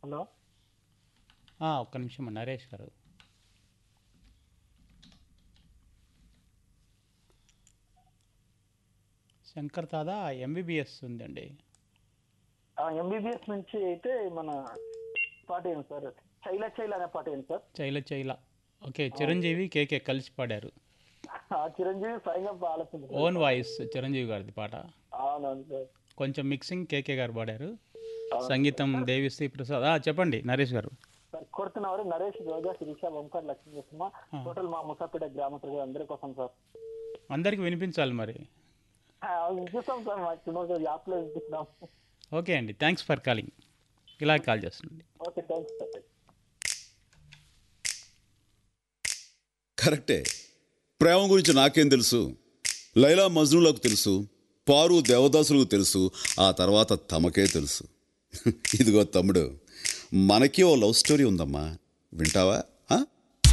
hello ఆ, ఒక్క నిమిషం నరేష్ గారు శంకర్ దాదా ఎంబీబీఎస్ ఉందండి ఎంబీబీఎస్ నుంచి అయితే మన పాట ఏంటి సార్ చైల చైల అనే పాట ఏంటి సార్ చైల చైల ఓకే చిరంజీవి కేకే కలిసి పాడారు ఆ చిరంజీవి స్వయంగా ఆలోచించారు ఓన్ వాయిస్ చిరంజీవి గారిది పాట అవునవును సార్ కొంచెం మిక్సింగ్ కేకే గారు పాడారు సంగీతం దేవిశ్రీ ప్రసాద్ ఆ, చెప్పండి నరేష్ గారు సార్ కొడుతున్నవారు నరేష్ రోజా శిరీష ఓంకార్ లక్ష్మీ నరసింహ టోటల్ మా ముసాపేట గ్రామ ప్రజలు అందరి కోసం సార్ అందరికి వినిపించాలి మరి ఆ, చూస్తాం సార్ మాకు యాప్లో వినిపిస్తున్నాం ఓకే అండి థ్యాంక్స్ ఫర్ కాలింగ్ ఇలా కాల్ చేస్తుంది ఓకే థ్యాంక్స్ సార్ కరెక్టే ప్రేమ గురించి నాకేం తెలుసు లైలా మజ్నులకు తెలుసు పారు దేవదాసులకు తెలుసు ఆ తర్వాత తమకే తెలుసు ఇదిగో తమ్ముడు మనకి ఓ లవ్ స్టోరీ ఉందమ్మా వింటావా